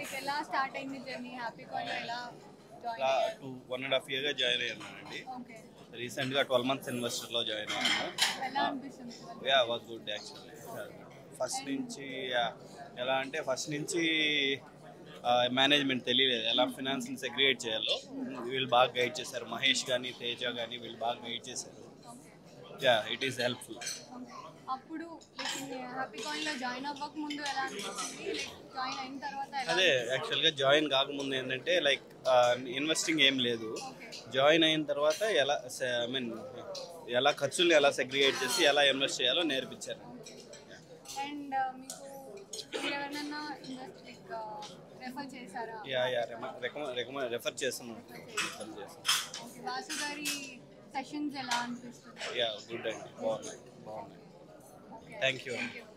like ఎలా start అయింది journey happy coin ఎలా జాయిన్ ఇలా అయ్యారు టూ వన్ అండ్ హాఫ్ ఇయర్గా జాయిన్ అయ్యానండి ఓకే రీసెంట్గా ట్వెల్వ్ మంత్స్ ఇన్వెస్టర్లో జాయిన్ అయ్యాను ఎలా అనిపిస్తుంది yeah was good actually first నుంచి yeah, ఎలా అంటే ఫస్ట్ నుంచి మేనేజ్మెంట్ తెలియలేదు ఎలా ఫినాన్స్ని సెగ్రిగేట్ చేయాలో వీళ్ళు బాగా గైడ్ చేశారు మహేష్ కానీ తేజ కానీ వీళ్ళు బాగా గైడ్ చేశారు యా ఇట్ ఈస్ హెల్ప్ఫుల్ అప్పుడు హ్యాపీ కాయిన్ లో జాయిన్ అవ్వక ముందు ఎలా అనిపిస్తుంది లైక్ జాయిన్ అయిన తర్వాత ఎలా అదే యాక్చువల్గా జాయిన్ కాకముందు ఏంటంటే లైక్ ఇన్వెస్టింగ్ ఏం లేదు జాయిన్ అయిన తర్వాత ఎలా ఐ మీన్ ఎలా ఖర్చులు ఎలా సెగ్రిగేట్ చేసి ఎలా ఇన్వెస్ట్ చేయాలో నేర్పించారు అండ్ మీకు మీరు ఎవరినైనా ఇన్వెస్ట్ లైక్ రెఫర్ చేశారా యా యా రికమెండ్ రెఫర్ చేస్తున్నాం రెఫర్ చేస్తున్నాం ఓకే వాసు గారి సెషన్స్ ఎలా అనిపిస్తుంది యా గుడ్ అండి బాగున్నాయి బాగున్నాయి okay thank you thank you